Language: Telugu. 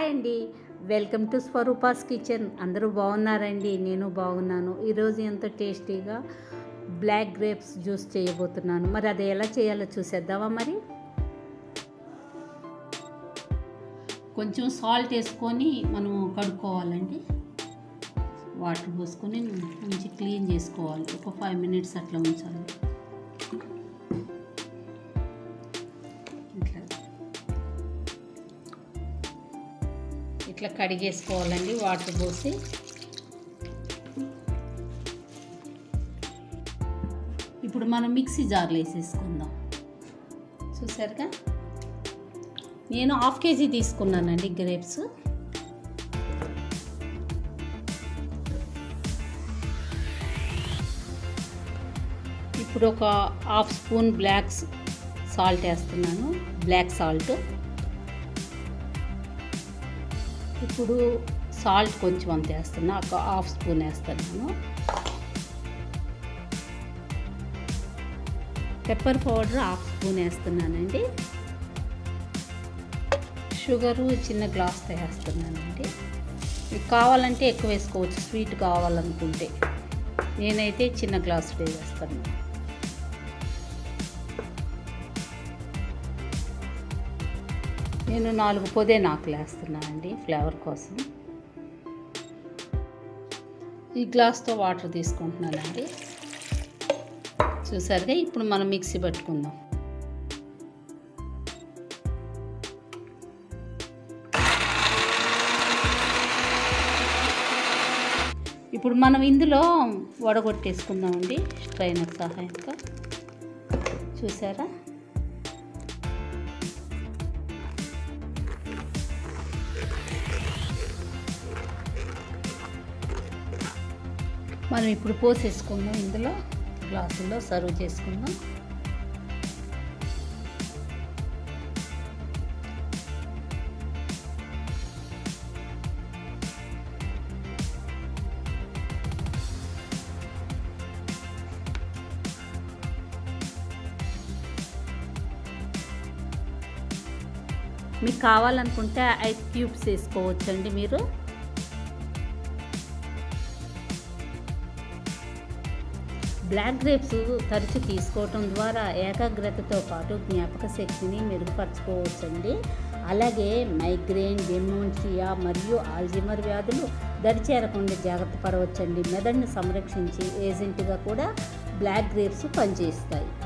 అండి వెల్కమ్ టు స్వరూపాస్ కిచెన్ అందరూ బాగున్నారండి నేను బాగున్నాను ఈరోజు ఎంతో టేస్టీగా బ్లాక్ గ్రేప్స్ జ్యూస్ చేయబోతున్నాను మరి అది ఎలా చేయాలో చూసేద్దామా మరి కొంచెం సాల్ట్ వేసుకొని మనం కడుక్కోవాలండి వాటర్ పోసుకొని మంచి క్లీన్ చేసుకోవాలి ఒక ఫైవ్ మినిట్స్ అట్లా ఉంచాలి ఇట్లా ఇట్లా కడిగేసుకోవాలండి వాటర్ పోసి ఇప్పుడు మనం మిక్సీ జార్లో వేసేసుకుందాం చూసారుగా నేను హాఫ్ కేజీ తీసుకున్నానండి గ్రేప్స్ ఇప్పుడు ఒక హాఫ్ స్పూన్ బ్లాక్ సాల్ట్ వేస్తున్నాను బ్లాక్ సాల్ట్ ఇప్పుడు సాల్ట్ కొంచెం అంత వేస్తున్నా ఒక హాఫ్ స్పూన్ వేస్తున్నాను పెప్పర్ పౌడర్ హాఫ్ స్పూన్ వేస్తున్నానండి షుగరు చిన్న గ్లాస్తో వేస్తున్నానండి మీకు కావాలంటే ఎక్కువ వేసుకోవచ్చు స్వీట్ కావాలనుకుంటే నేనైతే చిన్న గ్లాసులో వేస్తాను నేను నాలుగు పొదే నాకులు వేస్తున్నానండి ఫ్లేవర్ కోసం ఈ గ్లాస్తో వాటర్ తీసుకుంటున్నానండి చూసారుగా ఇప్పుడు మనం మిక్సీ పట్టుకుందాం ఇప్పుడు మనం ఇందులో వడగొట్టేసుకుందామండి స్ట్రైనర్ సహాయంతో చూసారా మనం ఇప్పుడు పోసేసుకుందాం ఇందులో గ్లాసుల్లో సర్వ్ చేసుకుందాం మీకు కావాలనుకుంటే ఐస్ క్యూబ్స్ వేసుకోవచ్చండి మీరు బ్లాక్ గ్రేప్స్ తరచు తీసుకోవటం ద్వారా ఏకాగ్రతతో పాటు జ్ఞాపక శక్తిని మెరుగుపరచుకోవచ్చండి అలాగే మైగ్రేన్ డెమోన్షియా మరియు ఆల్జిమర్ వ్యాధులు దరిచేరకుండా జాగ్రత్త పడవచ్చండి మెదడుని సంరక్షించి ఏజెంట్గా కూడా బ్లాక్ గ్రేప్స్ పనిచేస్తాయి